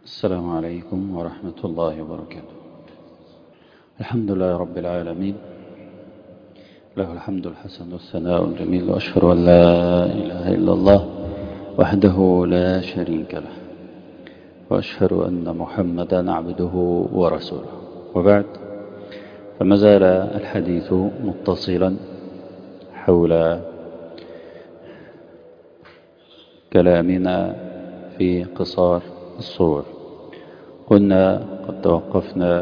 السلام عليكم ورحمة الله وبركاته الحمد لله رب العالمين له الحمد الحسن والثناء الجميل وأشهد أن لا إله إلا الله وحده لا شريك له وأشهد أن محمدا عبده ورسوله وبعد فما زال الحديث متصلا حول كلامنا في قصار الصور كنا قد توقفنا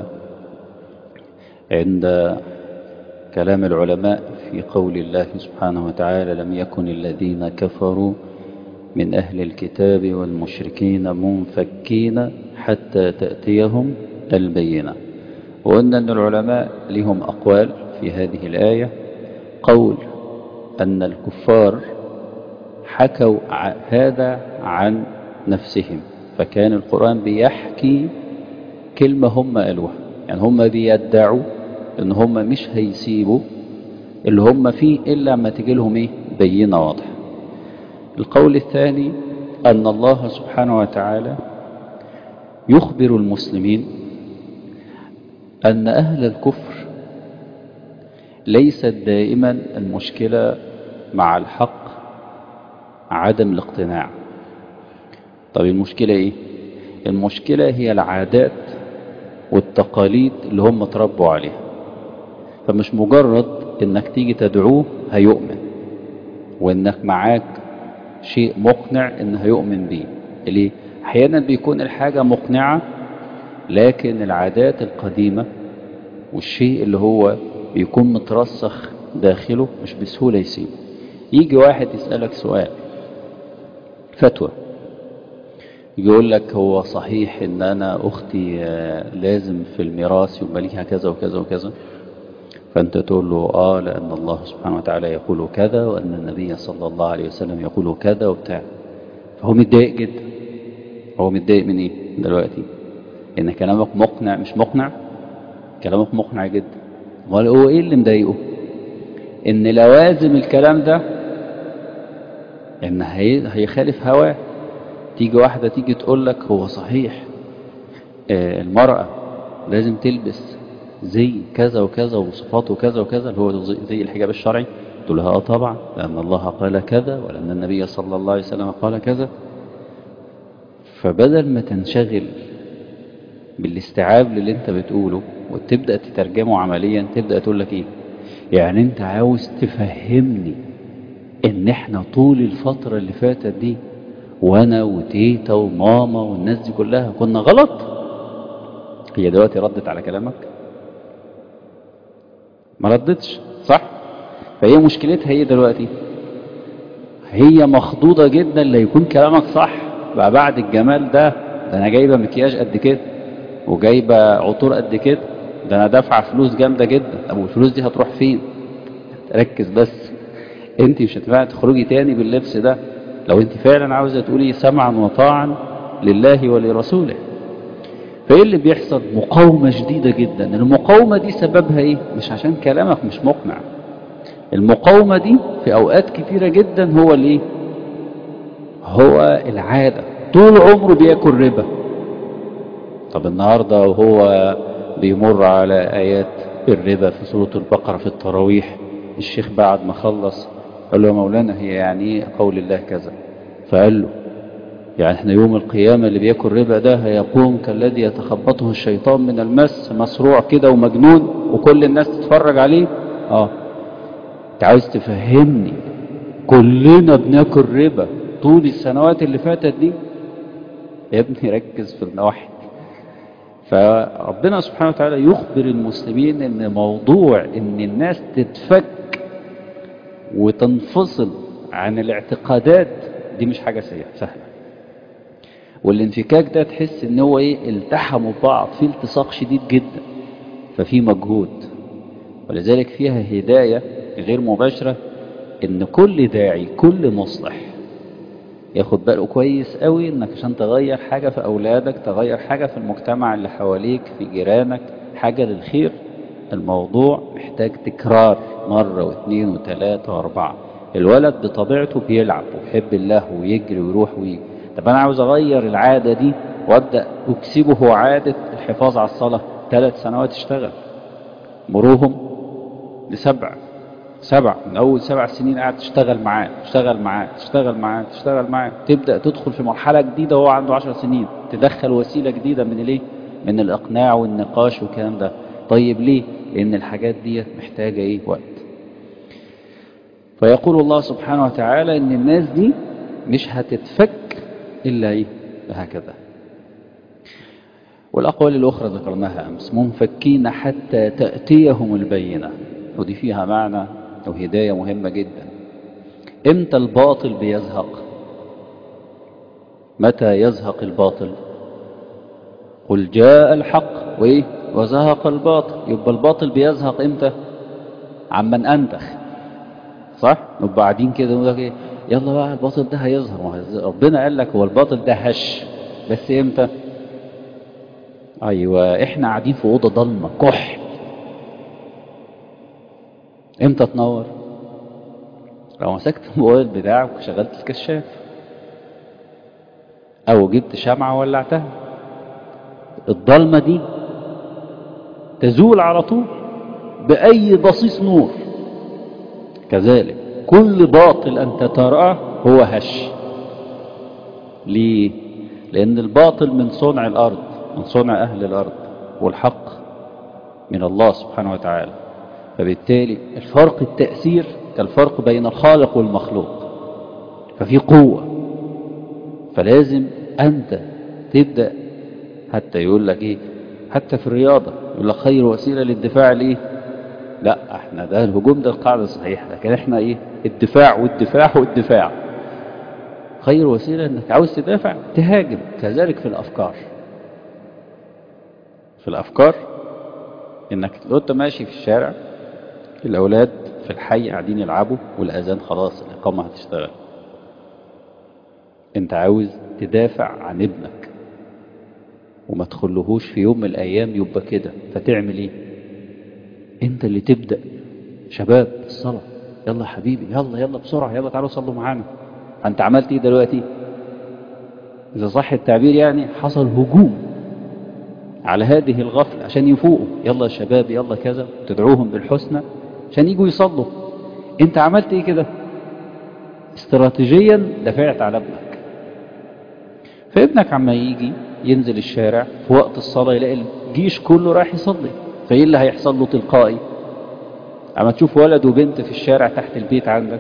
عند كلام العلماء في قول الله سبحانه وتعالى لم يكن الذين كفروا من أهل الكتاب والمشركين منفكين حتى تأتيهم البينة وقلنا أن العلماء لهم أقوال في هذه الآية قول أن الكفار حكوا هذا عن نفسهم فكان القرآن بيحكي كلمة هم قالوها يعني هم بيدعوا ان هم مش هيسيبوا اللي هم فيه إلا ما تجي لهم ايه بينة واضحة القول الثاني أن الله سبحانه وتعالى يخبر المسلمين أن أهل الكفر ليست دائما المشكلة مع الحق عدم الاقتناع طب المشكلة ايه المشكلة هي العادات والتقاليد اللي هم تربوا عليها فمش مجرد انك تيجي تدعوه هيؤمن وانك معاك شيء مقنع ان هيؤمن بيه ليه احيانا بيكون الحاجة مقنعة لكن العادات القديمة والشيء اللي هو بيكون مترسخ داخله مش بسهولة يسيبه يجي واحد يسألك سؤال فتوى يقول لك هو صحيح ان انا اختي لازم في الميراث يبقى ليها كذا وكذا وكذا فانت تقول له اه لان الله سبحانه وتعالى يقول كذا وان النبي صلى الله عليه وسلم يقول كذا وبتاع فهو متضايق جدا هو متضايق من ايه دلوقتي ان كلامك مقنع مش مقنع كلامك مقنع جدا امال هو ايه اللي مضايقه ان لوازم الكلام ده ان هيخالف هواه تيجي واحدة تيجي تقول لك هو صحيح آه المرأة لازم تلبس زي كذا وكذا وصفاته كذا وكذا اللي هو زي الحجاب الشرعي تقول لها اه طبعا لأن الله قال كذا ولأن النبي صلى الله عليه وسلم قال كذا فبدل ما تنشغل بالاستيعاب للي انت بتقوله وتبدأ تترجمه عمليا تبدأ تقول لك ايه يعني انت عاوز تفهمني ان احنا طول الفترة اللي فاتت دي وانا وتيتا وماما والناس دي كلها كنا غلط هي دلوقتي ردت على كلامك ما ردتش صح فهي مشكلتها ايه دلوقتي هي مخضوضة جدا ليكون كلامك صح بقى بعد الجمال ده ده انا جايبة مكياج قد كده وجايبة عطور قد كده ده انا دافعة فلوس جامدة جدا طب والفلوس دي هتروح فين ركز بس انت مش هتنفع تخرجي تاني باللبس ده لو انت فعلا عاوزة تقولي سمعا وطاعا لله ولرسوله فايه اللي بيحصل مقاومة شديدة جدا المقاومة دي سببها ايه مش عشان كلامك مش مقنع المقاومة دي في اوقات كتيرة جدا هو الايه هو العادة طول عمره بياكل ربا طب النهاردة وهو بيمر على ايات الربا في سورة البقرة في التراويح الشيخ بعد ما خلص قال له يا مولانا هي يعني ايه قول الله كذا فقال له يعني احنا يوم القيامة اللي بياكل ربا ده هيقوم كالذي يتخبطه الشيطان من المس مسروع كده ومجنون وكل الناس تتفرج عليه اه انت عاوز تفهمني كلنا بناكل ربا طول السنوات اللي فاتت دي يا ابني ركز في النواحي فربنا سبحانه وتعالى يخبر المسلمين ان موضوع ان الناس تتفك وتنفصل عن الاعتقادات دي مش حاجة سهلة والانفكاك ده تحس ان هو ايه التحموا ببعض في التصاق شديد جدا ففي مجهود ولذلك فيها هداية غير مباشرة ان كل داعي كل مصلح ياخد باله كويس قوي انك عشان تغير حاجة في اولادك تغير حاجة في المجتمع اللي حواليك في جيرانك حاجة للخير الموضوع محتاج تكرار مرة واثنين وثلاثة واربعة الولد بطبيعته بيلعب ويحب الله ويجري ويروح ويجي طب انا عاوز اغير العادة دي وابدأ اكسبه عادة الحفاظ على الصلاة ثلاث سنوات اشتغل مروهم لسبع سبع من اول سبع سنين قاعد تشتغل معاه تشتغل معاه تشتغل معاه تشتغل معاه تبدأ تدخل في مرحلة جديدة وهو عنده عشر سنين تدخل وسيلة جديدة من الايه من الاقناع والنقاش والكلام ده طيب ليه لان الحاجات دي محتاجة ايه وقت فيقول الله سبحانه وتعالى ان الناس دي مش هتتفك الا ايه هكذا والاقوال الاخرى ذكرناها امس منفكين حتى تأتيهم البينة ودي فيها معنى وهداية مهمة جدا امتى الباطل بيزهق متى يزهق الباطل قل جاء الحق وايه وزهق الباطل يبقى الباطل بيزهق امتى عمن انتخ صح نبقى قاعدين كده نقول لك ايه يلا بقى الباطل ده هيظهر ربنا قال لك هو الباطل ده هش بس امتى ايوه احنا قاعدين في اوضه ضلمه كح امتى تنور لو مسكت الموبايل بتاعك وشغلت الكشاف او جبت شمعة وولعتها الضلمة دي تزول على طول بأي بصيص نور كذلك كل باطل أنت تراه هو هش ليه؟ لأن الباطل من صنع الأرض من صنع أهل الأرض والحق من الله سبحانه وتعالى فبالتالي الفرق التأثير كالفرق بين الخالق والمخلوق ففي قوة فلازم أنت تبدأ حتى يقول لك إيه حتى في الرياضة يقول لك خير وسيلة للدفاع لإيه لا احنا ده الهجوم ده القاعدة الصحيحة لكن احنا ايه الدفاع والدفاع والدفاع خير وسيلة انك عاوز تدافع تهاجم كذلك في الافكار في الافكار انك لو انت ماشي في الشارع الاولاد في الحي قاعدين يلعبوا والاذان خلاص الاقامة هتشتغل انت عاوز تدافع عن ابنك وما تخلهوش في يوم من الايام يبقى كده فتعمل ايه انت اللي تبدأ شباب الصلاة يلا حبيبي يلا يلا بسرعة يلا تعالوا صلوا معانا انت عملت ايه دلوقتي اذا صح التعبير يعني حصل هجوم على هذه الغفلة عشان يفوقوا يلا يا شباب يلا كذا تدعوهم بالحسنى عشان يجوا يصلوا انت عملت ايه كده استراتيجيا دفعت على ابنك فابنك عما يجي ينزل الشارع في وقت الصلاة يلاقي الجيش كله رايح يصلي فايه اللي هيحصل له تلقائي اما تشوف ولد وبنت في الشارع تحت البيت عندك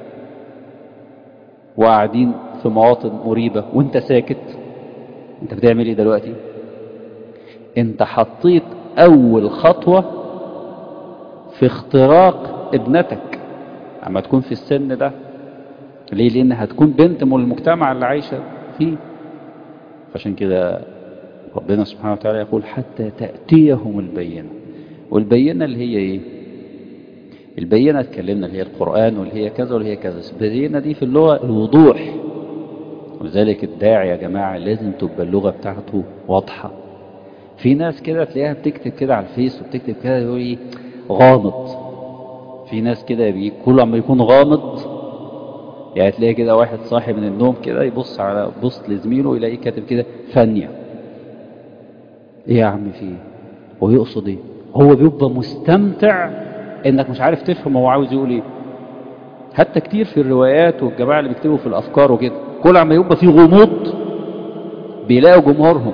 وقاعدين في مواطن مريبة وانت ساكت انت بتعمل ايه دلوقتي انت حطيت اول خطوة في اختراق ابنتك اما تكون في السن ده ليه لان هتكون بنت من المجتمع اللي عايشة فيه عشان كده ربنا سبحانه وتعالى يقول حتى تأتيهم البينة والبينة اللي هي ايه البينة اتكلمنا اللي هي القرآن واللي هي كذا واللي هي كذا البينة دي في اللغة الوضوح ولذلك الداعي يا جماعة لازم تبقى اللغة بتاعته واضحة في ناس كده تلاقيها بتكتب كده على الفيس وبتكتب كده يقول ايه غامض في ناس كده كل ما يكون غامض يعني تلاقي كده واحد صاحي من النوم كده يبص على بص لزميله يلاقيه كاتب كده ثانية ايه يا عم في ايه هو يقصد ايه هو بيبقى مستمتع انك مش عارف تفهم هو عاوز يقول ايه حتى كتير في الروايات والجماعة اللي بيكتبوا في الافكار وكده كل عما يبقى في غموض بيلاقوا جمهورهم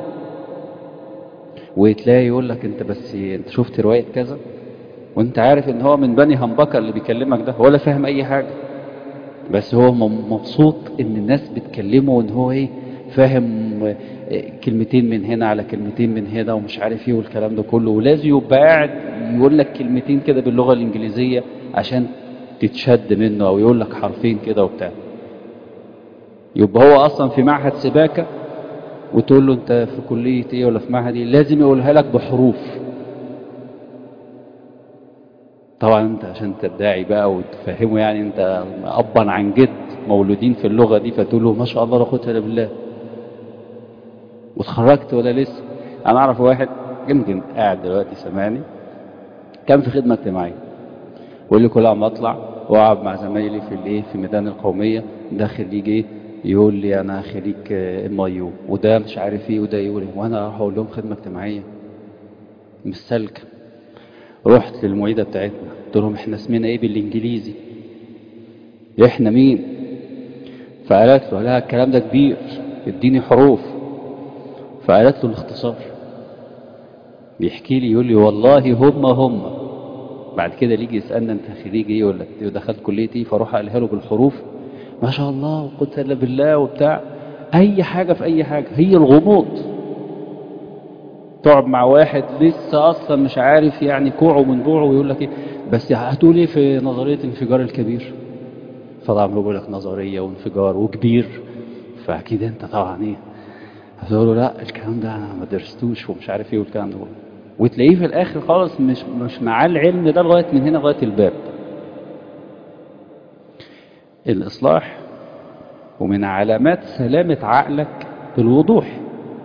وتلاقي يقول لك انت بس انت شفت رواية كذا وانت عارف ان هو من بني همبكة اللي بيكلمك ده ولا فاهم اي حاجة بس هو مبسوط ان الناس بتكلمه وان هو ايه فاهم كلمتين من هنا على كلمتين من هنا ومش عارف ايه والكلام ده كله ولازم يبقى قاعد يقول لك كلمتين كده باللغة الانجليزية عشان تتشد منه او يقول لك حرفين كده وبتاع يبقى هو اصلا في معهد سباكة وتقول له انت في كلية ايه ولا في معهد ايه لازم يقولها لك بحروف طبعا انت عشان تدعي بقى وتفهمه يعني انت ابا عن جد مولودين في اللغة دي فتقول له ما شاء الله لا قوه الا بالله واتخرجت ولا لسه انا اعرف واحد يمكن قاعد دلوقتي سامعني كان في خدمة اجتماعية ويقول لي كل ما اطلع واقعد مع زمايلي في الايه في ميدان القومية داخل يجي ايه يقول لي انا خريج ام اي يو وده مش عارف ايه وده يقول ايه وانا اروح اقول لهم خدمه اجتماعيه مش سالكه رحت للمعيده بتاعتنا قلت لهم احنا اسمنا ايه بالانجليزي احنا مين فقالت له لا الكلام ده كبير اديني حروف فقالت له الاختصار بيحكي لي يقول لي والله هم هم بعد كده يجي يسالنا انت خريج ايه ولا دخلت كليه ايه فاروح اقولها له بالحروف ما شاء الله وقلت الا بالله وبتاع اي حاجه في اي حاجه هي الغموض تقعد مع واحد لسه اصلا مش عارف يعني كوعه من جوعه ويقول لك ايه بس هتقول ايه في نظريه انفجار الكبير فطبعا بيقول لك نظريه وانفجار وكبير فاكيد انت طبعا ايه هتقول له لا الكلام ده انا ما درستوش ومش عارف ايه والكلام ده وتلاقيه في الاخر خالص مش مش معاه العلم ده لغايه من هنا لغايه الباب الاصلاح ومن علامات سلامه عقلك الوضوح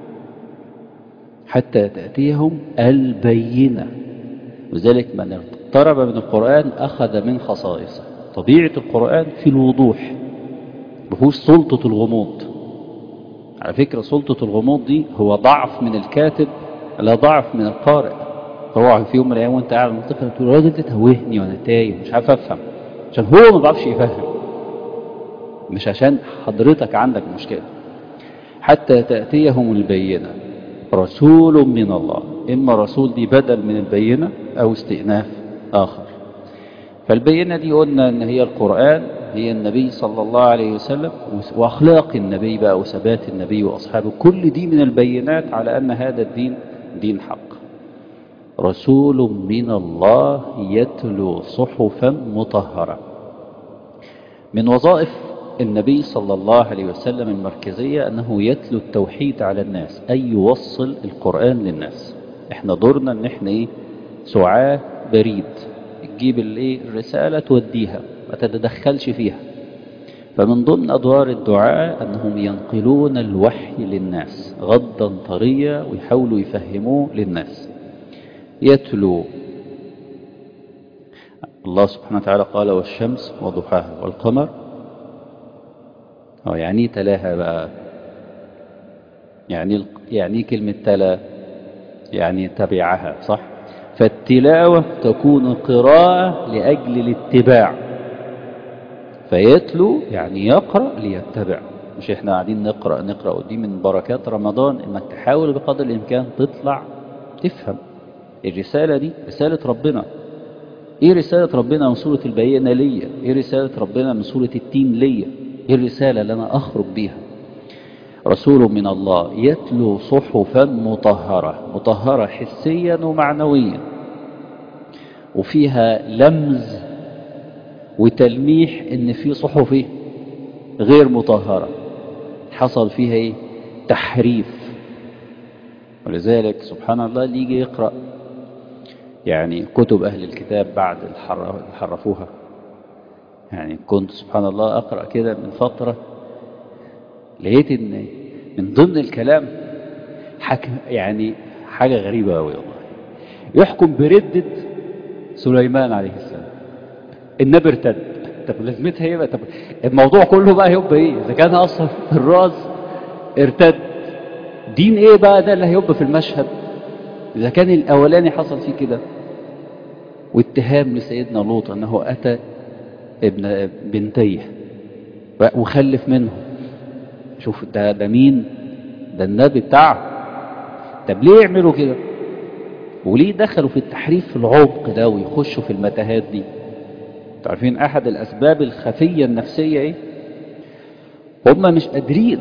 حتى تاتيهم البينه لذلك من اقترب من القران اخذ من خصائصه طبيعه القران في الوضوح مفهوش سلطه الغموض على فكرة سلطة الغموض دي هو ضعف من الكاتب لا ضعف من القارئ طبعا في يوم من الأيام وأنت قاعد منطقة تقول الراجل ده توهني وأنا تايه مش عارف أفهم عشان هو ما بيعرفش يفهم مش عشان حضرتك عندك مشكلة حتى تأتيهم البينة رسول من الله إما رسول دي بدل من البينة أو استئناف آخر فالبينة دي قلنا إن هي القرآن هي النبي صلى الله عليه وسلم وأخلاق النبي بقى وثبات النبي وأصحابه كل دي من البينات على أن هذا الدين دين حق رسول من الله يتلو صحفا مطهرة من وظائف النبي صلى الله عليه وسلم المركزية أنه يتلو التوحيد على الناس أي يوصل القرآن للناس احنا دورنا ان احنا ايه سعاة بريد تجيب الايه الرسالة توديها ما تتدخلش فيها فمن ضمن أدوار الدعاء أنهم ينقلون الوحي للناس غضا طريا ويحاولوا يفهموه للناس يتلو الله سبحانه وتعالى قال والشمس وضحاها والقمر أو يعني تلاها بقى يعني يعني كلمة تلا يعني تبعها صح فالتلاوة تكون قراءة لأجل الاتباع فيتلو يعني يقرأ ليتبع مش احنا قاعدين نقرأ نقرأ ودي من بركات رمضان انك تحاول بقدر الامكان تطلع تفهم الرسالة دي رسالة ربنا ايه رسالة ربنا من سورة البينة ليا ايه رسالة ربنا من سورة التين ليا ايه الرسالة اللي انا اخرج بيها رسول من الله يتلو صحفا مطهرة مطهرة حسيا ومعنويا وفيها لمز وتلميح ان في صحف ايه غير مطهرة حصل فيها ايه تحريف ولذلك سبحان الله اللي يجي يقرأ يعني كتب أهل الكتاب بعد حرفوها يعني كنت سبحان الله أقرأ كده من فترة لقيت ان من ضمن الكلام حكم يعني حاجة غريبة أوي والله يحكم بردة سليمان عليه السلام النبي ارتد طب لازمتها ايه بقى طب الموضوع كله بقى هيبقى ايه اذا كان اصلا في الراس ارتد دين ايه بقى ده اللي هيبقى في المشهد اذا كان الاولاني حصل فيه كده واتهام لسيدنا لوط انه اتى ابن بنتيه وخلف منهم شوف ده ده مين ده النبي بتاعه طب ليه يعملوا كده وليه دخلوا في التحريف في العمق ده ويخشوا في المتاهات دي عارفين احد الاسباب الخفية النفسية ايه هم مش قادرين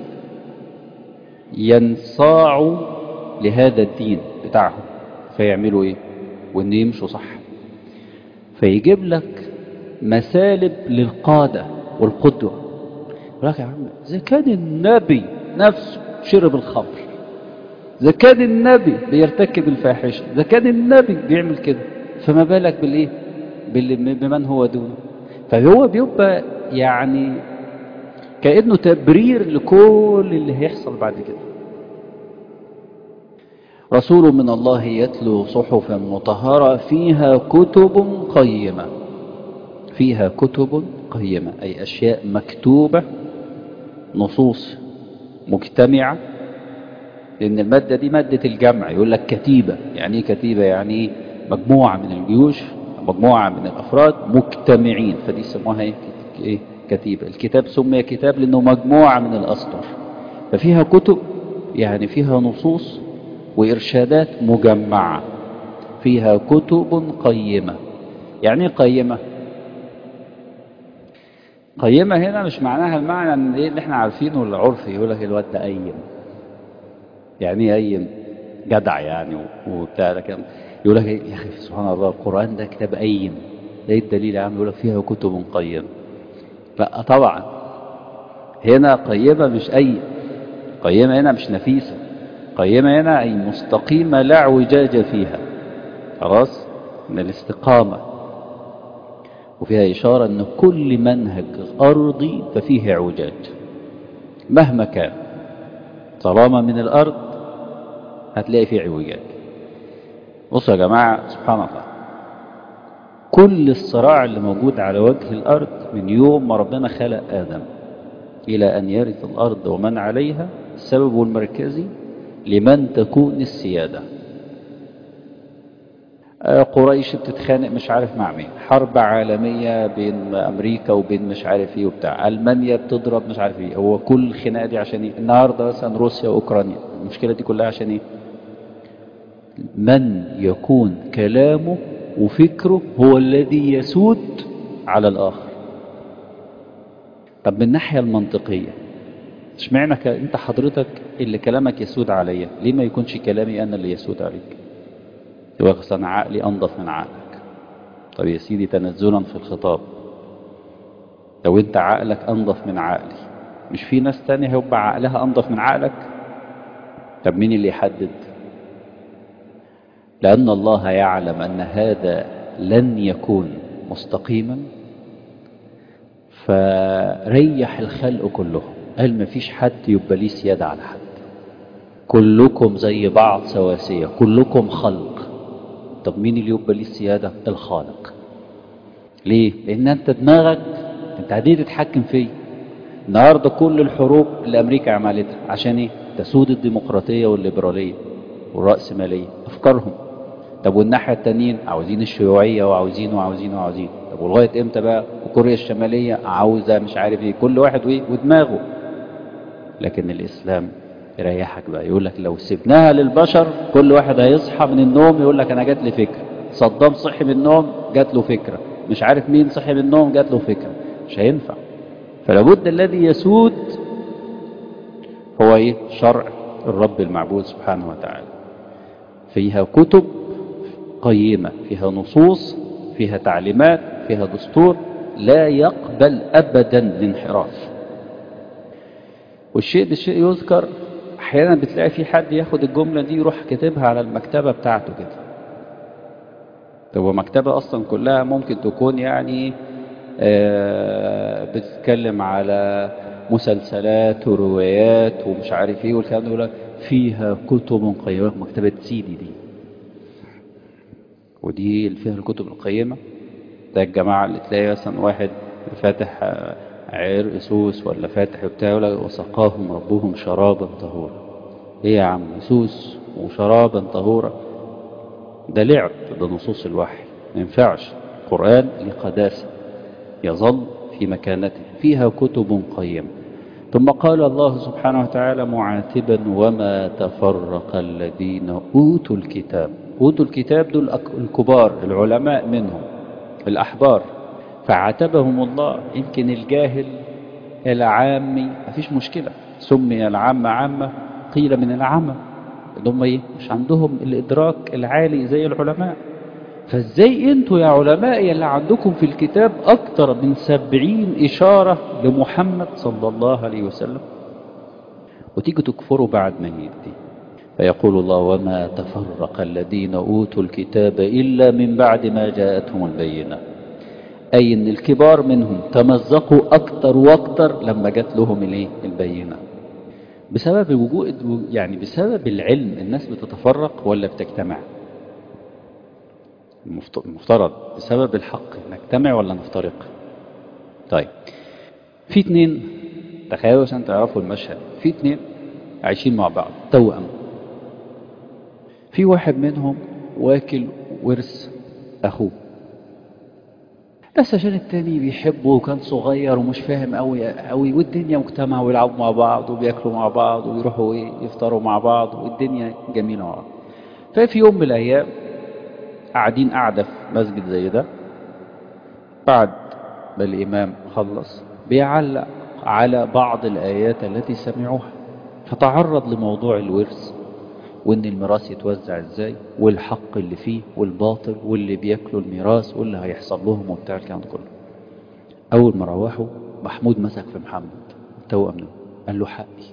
ينصاعوا لهذا الدين بتاعهم فيعملوا ايه وان يمشوا صح فيجيب لك مسالب للقادة والقدوة لك يا عم إذا كان النبي نفسه شرب الخمر إذا كان النبي بيرتكب الفاحشة إذا كان النبي بيعمل كده فما بالك بالإيه بمن هو دونه فهو بيبقى يعني كأنه تبرير لكل اللي هيحصل بعد كده رسول من الله يتلو صحفا مطهرة فيها كتب قيمة فيها كتب قيمة أي أشياء مكتوبة نصوص مجتمعة لأن المادة دي مادة الجمع يقول لك كتيبة يعني ايه كتيبة يعني ايه مجموعة من الجيوش مجموعة من الأفراد مجتمعين فدي سموها ايه ايه كتيبة الكتاب سمي كتاب لأنه مجموعة من الأسطر ففيها كتب يعني فيها نصوص وإرشادات مجمعة فيها كتب قيمة يعني ايه قيمة قيمة هنا مش معناها المعنى ان ايه اللي احنا عارفينه العرفي يقول لك الواد ده قيم يعني ايه قيم جدع يعني وبتاع لكن يقول لك يا اخي سبحان الله القرآن ده كتاب قيم ده ايه الدليل يا عم يقول لك فيها كتب قيمة لا طبعا هنا قيمة مش أي قيمة هنا مش نفيسة قيمة هنا أي مستقيمة لا اعوجاج فيها خلاص من الاستقامة وفيها إشارة أن كل منهج أرضي ففيه اعوجاج مهما كان طالما من الأرض هتلاقي فيه اعوجاج بصوا يا جماعة سبحان الله كل الصراع اللي موجود على وجه الأرض من يوم ما ربنا خلق آدم إلى أن يرث الأرض ومن عليها السبب المركزي لمن تكون السيادة قريش بتتخانق مش عارف مع مين حرب عالمية بين أمريكا وبين مش عارف ايه وبتاع ألمانيا بتضرب مش عارف ايه هو كل الخناقة دي عشان ايه النهاردة مثلا روسيا وأوكرانيا المشكلة دي كلها عشان ايه من يكون كلامه وفكره هو الذي يسود على الآخر طب من الناحية المنطقية اشمعنى ك... انت حضرتك اللي كلامك يسود عليا ليه ما يكونش كلامي انا اللي يسود عليك يبقى انا عقلي انضف من عقلك طب يا سيدي تنزلا في الخطاب لو انت عقلك انضف من عقلي مش في ناس تانية هيبقى عقلها انضف من عقلك طب مين اللي يحدد لأن الله يعلم أن هذا لن يكون مستقيما فريح الخلق كلهم قال ما فيش حد يبقى ليه سيادة على حد كلكم زي بعض سواسية كلكم خلق طب مين اللي يبقى ليه السيادة الخالق ليه لأن أنت دماغك أنت هدي تتحكم فيه النهاردة كل الحروب اللي أمريكا عملتها عشان إيه تسود الديمقراطية والليبرالية والرأسمالية أفكارهم طب والناحية التانيين عاوزين الشيوعية وعاوزين وعاوزين وعاوزين طب ولغاية امتى بقى وكوريا الشمالية عاوزة مش عارف ايه كل واحد وايه ودماغه لكن الإسلام يريحك بقى يقول لك لو سبناها للبشر كل واحد هيصحى من النوم يقول لك أنا جات لي فكرة صدام صحي من النوم جات له فكرة مش عارف مين صحي من النوم جات له فكرة مش هينفع فلابد الذي يسود هو ايه شرع الرب المعبود سبحانه وتعالى فيها كتب قيمة فيها نصوص فيها تعليمات فيها دستور لا يقبل أبدا الانحراف والشيء ده شيء يذكر أحيانا بتلاقي في حد ياخد الجملة دي يروح كاتبها على المكتبة بتاعته كده طب ومكتبة أصلا كلها ممكن تكون يعني آه بتتكلم على مسلسلات وروايات ومش عارف ايه والكلام ده يقول لك فيها كتب قيمة مكتبة سيدي دي ودي اللي فيها الكتب القيمة ده الجماعة اللي تلاقي مثلا واحد فاتح عرق سوس ولا فاتح بتاع وسقاهم ربهم شرابا طهورا ايه يا عم سوس وشرابا طهورا ده لعب ده نصوص الوحي ما ينفعش القرآن لقداسة يظل في مكانته فيها كتب قيمة ثم قال الله سبحانه وتعالى معاتبا وما تفرق الذين أوتوا الكتاب أوتوا الكتاب دول الكبار العلماء منهم الأحبار فعاتبهم الله يمكن الجاهل العامي مفيش مشكلة سمي العامة عامة قيل من العامة اللي هم ايه مش عندهم الإدراك العالي زي العلماء فازاي انتوا يا علماء اللي عندكم في الكتاب اكتر من سبعين اشارة لمحمد صلى الله عليه وسلم وتيجوا تكفروا بعد ما يأتي فيقول الله وما تفرق الذين أوتوا الكتاب إلا من بعد ما جاءتهم البينة أي أن الكبار منهم تمزقوا أكتر وأكتر لما جات لهم الايه البينة بسبب وجود يعني بسبب العلم الناس بتتفرق ولا بتجتمع المفترض بسبب الحق نجتمع ولا نفترق طيب في اتنين تخيلوا عشان تعرفوا المشهد في اتنين عايشين مع بعض توأم في واحد منهم واكل ورث اخوه بس عشان التاني بيحبه وكان صغير ومش فاهم قوي قوي والدنيا مجتمع ويلعبوا مع بعض وبياكلوا مع بعض ويروحوا ايه يفطروا مع بعض والدنيا جميله مع بعض ففي يوم من الايام قاعدين قاعده في مسجد زي ده بعد ما الامام خلص بيعلق على بعض الايات التي سمعوها فتعرض لموضوع الورث وان الميراث يتوزع ازاي والحق اللي فيه والباطل واللي بياكلوا الميراث واللي هيحصل لهم وبتاع الكلام ده كله اول ما روحوا محمود مسك في محمد التوأم ده قال له حقي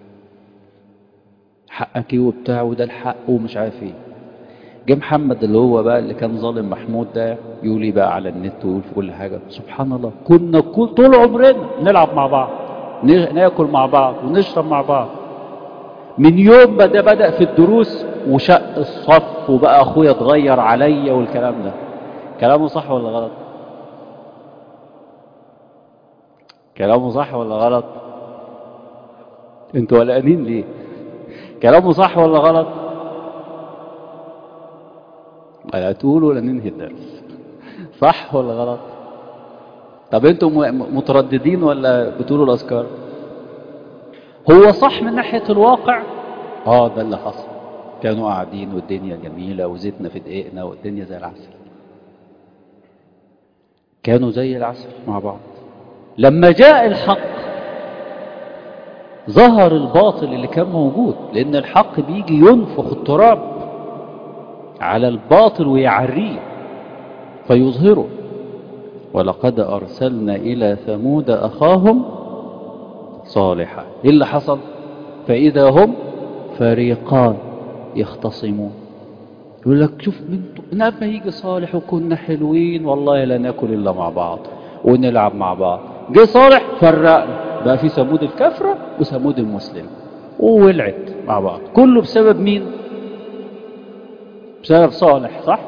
حقك ايه وبتاع وده الحق ومش عارف ايه جه محمد اللي هو بقى اللي كان ظالم محمود ده يقول لي بقى على النت ويقول في كل حاجه سبحان الله كنا كل طول عمرنا نلعب مع بعض ناكل مع بعض ونشرب مع بعض من يوم ما ده بدأ في الدروس وشق الصف وبقى اخويا اتغير عليا والكلام ده كلامه صح ولا غلط كلامه صح ولا غلط انتوا قلقانين ليه كلامه صح ولا غلط ولا تقولوا ولا ننهي الدرس صح ولا غلط طب انتوا مترددين ولا بتقولوا الاذكار هو صح من ناحية الواقع اه ده اللي حصل كانوا قاعدين والدنيا جميلة وزيتنا في دقيقنا والدنيا زي العسل كانوا زي العسل مع بعض لما جاء الحق ظهر الباطل اللي كان موجود لأن الحق بيجي ينفخ التراب على الباطل ويعريه فيظهره ولقد أرسلنا إلى ثمود أخاهم صالحا ايه اللي حصل فاذا هم فريقان يختصمون يقول لك شوف من لما يجي صالح وكنا حلوين والله لا ناكل الا مع بعض ونلعب مع بعض جه صالح فرقنا بقى في ثمود الكفره وثمود المسلم وولعت مع بعض كله بسبب مين بسبب صالح صح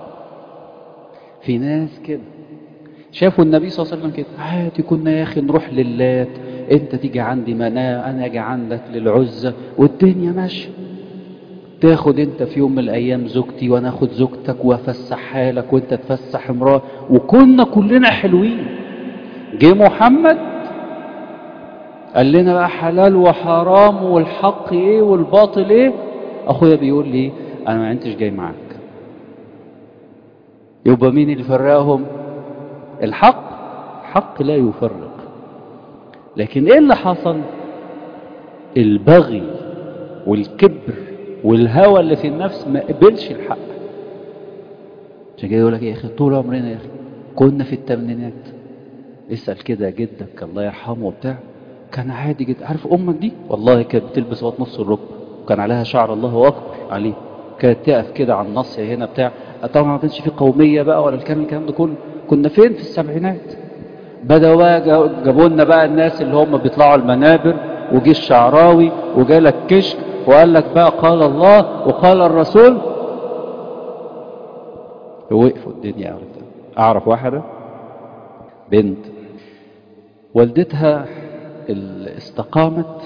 في ناس كده شافوا النبي صلى الله عليه وسلم كده عادي كنا يا اخي نروح للات انت تيجي عندي مناه انا اجي عندك للعزة والدنيا ماشية تاخد انت في يوم من الايام زوجتي وانا اخد زوجتك وافسحها لك وانت تفسح امراه وكنا كلنا حلوين جه محمد قال لنا بقى حلال وحرام والحق ايه والباطل ايه اخويا بيقول لي انا ما انتش جاي معاك يبقى مين اللي فرقهم الحق حق لا يفرق لكن ايه اللي حصل البغي والكبر والهوى اللي في النفس ما قبلش الحق عشان كده يقول لك يا اخي طول عمرنا يا اخي كنا في الثمانينات اسال كده جدك الله يرحمه وبتاع كان عادي جدا عارف امك دي والله كانت بتلبس وقت نص الركبه وكان عليها شعر الله اكبر عليه كانت تقف كده على النص هنا بتاع طبعا ما كانش في قوميه بقى ولا الكلام الكلام ده كله كنا فين في السبعينات بدأوا بقى جابوا لنا بقى الناس اللي هم بيطلعوا المنابر وجي الشعراوي وجالك كشك وقال لك بقى قال الله وقال الرسول وقفوا الدنيا أعرف, أعرف واحدة بنت والدتها استقامت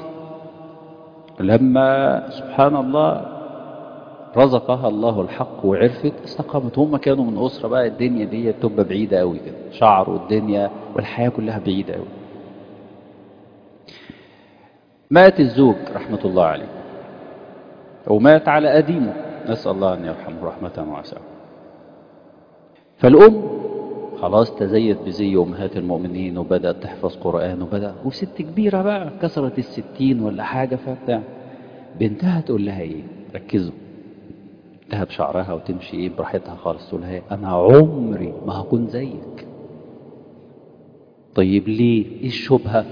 لما سبحان الله رزقها الله الحق وعرفت استقامت هم كانوا من أسرة بقى الدنيا دي تبقى بعيدة قوي كده شعر والدنيا والحياة كلها بعيدة قوي مات الزوج رحمة الله عليه ومات على قديمه نسأل الله أن يرحمه رحمة واسعة فالأم خلاص تزيت بزي أمهات المؤمنين وبدأت تحفظ قرآن وبدأ وست كبيرة بقى كسرت الستين ولا حاجة فبتاع بنتها تقول لها ايه ركزوا تهب شعرها وتمشي ايه براحتها خالص تقول لها انا عمري ما هكون زيك طيب ليه ايه الشبهة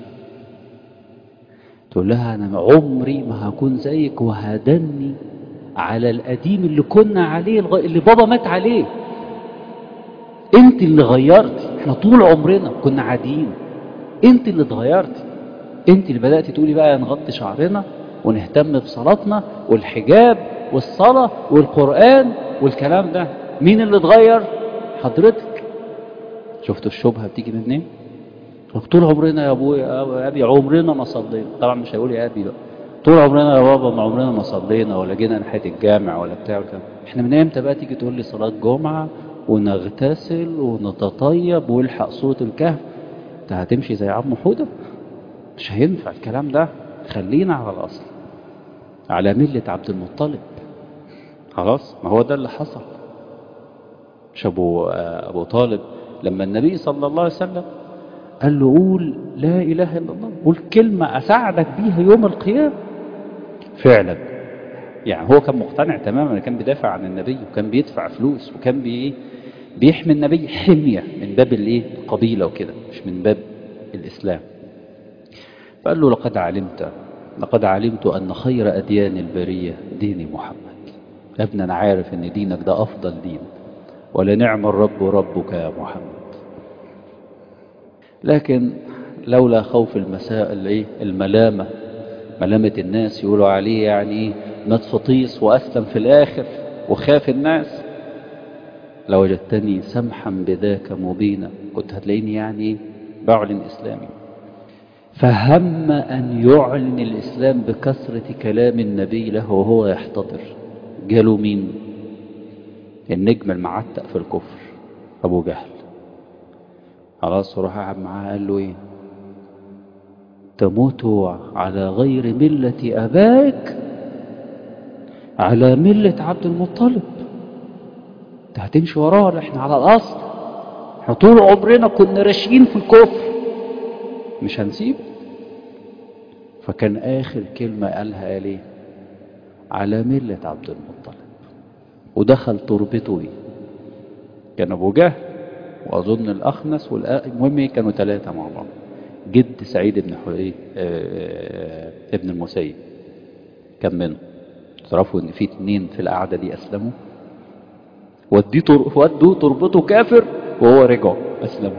تقول لها انا عمري ما هكون زيك وهدني على القديم اللي كنا عليه اللي بابا مات عليه انت اللي غيرتي احنا طول عمرنا كنا عاديين انت اللي اتغيرتي انت اللي بدأتي تقولي بقى نغطي شعرنا ونهتم بصلاتنا والحجاب والصلاة والقرآن والكلام ده مين اللي اتغير حضرتك شفتوا الشبهة بتيجي منين طول عمرنا يا ابويا يا ابي عمرنا ما صلينا طبعا مش هيقول يا ابي بقى طول عمرنا يا بابا ما عمرنا ما صلينا ولا جينا ناحيه الجامع ولا بتاع ولا احنا من امتى بقى تيجي تقول لي صلاه جمعه ونغتسل ونتطيب والحق صوت الكهف انت هتمشي زي عم حوده مش هينفع الكلام ده خلينا على الاصل على مله عبد المطلب خلاص ما هو ده اللي حصل مش ابو ابو طالب لما النبي صلى الله عليه وسلم قال له قول لا اله الا الله قول كلمه اساعدك بيها يوم القيامه فعلا يعني هو كان مقتنع تماما كان بيدافع عن النبي وكان بيدفع فلوس وكان بي بيحمي النبي حميه من باب الايه القبيله وكده مش من باب الاسلام فقال له لقد علمت لقد علمت ان خير اديان البريه دين محمد يا ابني انا عارف ان دينك ده افضل دين ولنعم الرب ربك يا محمد لكن لولا خوف المسائل ايه الملامة ملامة الناس يقولوا عليه يعني ايه مات فطيس واسلم في الاخر وخاف الناس لوجدتني سمحا بذاك مبينا كنت هتلاقيني يعني ايه بعلن اسلامي فهم ان يعلن الاسلام بكثرة كلام النبي له وهو يحتضر جاله مين النجم المعتق في الكفر ابو جهل خلاص وراح قعد معاه قال له ايه تموت على غير ملة ابائك على ملة عبد المطلب انت هتمشي وراه احنا على الاصل احنا طول عمرنا كنا راشيين في الكفر مش هنسيب فكان اخر كلمة قالها قال ايه على ملة عبد المطلب ودخل تربته ايه كان ابو جهل واظن الاخنس والمهم كانوا ثلاثه مع بعض جد سعيد بن حوي ابن المسيب كان منهم تعرفوا ان في اتنين في القعده دي اسلموا وديه تر... ودوا تربته كافر وهو رجع اسلموا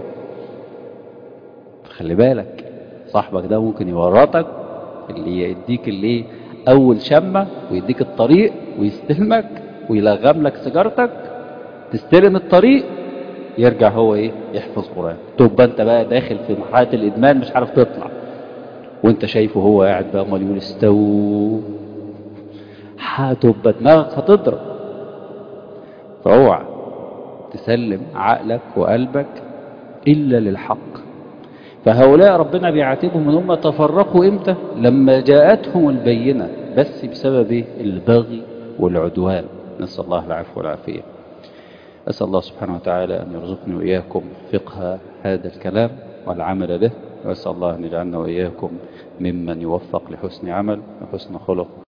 خلي بالك صاحبك ده ممكن يورطك اللي يديك اللي اول شمه ويديك الطريق ويستلمك ويلغم لك سيجارتك تستلم الطريق يرجع هو ايه يحفظ قرآن تبقى انت بقى داخل في مرحلة الادمان مش عارف تطلع وانت شايفه هو قاعد بقى امال يقول استووا هتبقى دماغك هتضرب فاوعى تسلم عقلك وقلبك الا للحق فهؤلاء ربنا بيعاتبهم ان هم تفرقوا امتى لما جاءتهم البينة بس بسبب ايه البغي والعدوان نسأل الله العفو والعافية أسأل الله سبحانه وتعالى أن يرزقني وإياكم فقه هذا الكلام والعمل به وأسأل الله أن يجعلنا وإياكم ممن يوفق لحسن عمل وحسن خلق